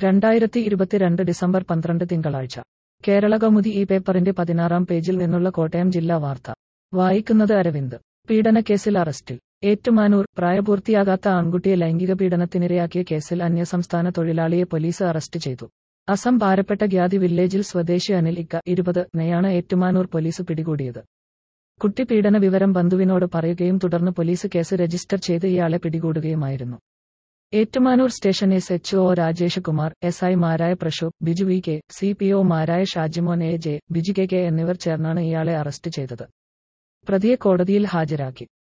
രണ്ടായിരത്തി ഇരുപത്തിരണ്ട് ഡിസംബർ പന്ത്രണ്ട് തിങ്കളാഴ്ച കേരള കൗമുദി ഈ പേപ്പറിന്റെ പതിനാറാം പേജിൽ നിന്നുള്ള കോട്ടയം ജില്ലാ വാർത്ത വായിക്കുന്നത് അരവിന്ദ് പീഡനക്കേസിൽ അറസ്റ്റിൽ ഏറ്റുമാനൂർ പ്രായപൂർത്തിയാകാത്ത ആൺകുട്ടിയെ ലൈംഗിക പീഡനത്തിനിരയാക്കിയ കേസിൽ അന്യസംസ്ഥാന തൊഴിലാളിയെ പോലീസ് അറസ്റ്റ് ചെയ്തു അസം പാരപ്പെട്ട ഗ്യാതി വില്ലേജിൽ സ്വദേശി അനിൽ ഇക്ക ഇരുപത് നെയാണ് ഏറ്റുമാനൂർ പോലീസ് പിടികൂടിയത് കുട്ടി പീഡന വിവരം ബന്ധുവിനോട് പറയുകയും തുടർന്ന് പോലീസ് കേസ് രജിസ്റ്റർ ചെയ്ത് ഇയാളെ പിടികൂടുകയുമായിരുന്നു Ettumanoor station S H O Rajesh Kumar S ഐമാരായ Prasobh Biju V K C P ഒമാരായ Shajimon A J Biju K K എന്നിവർ ചേർന്നാണ് ഇയാളെ അറസ്റ്റ് ചെയ്തത് പ്രതിയെ കോടതിയിൽ ഹാജരാക്കി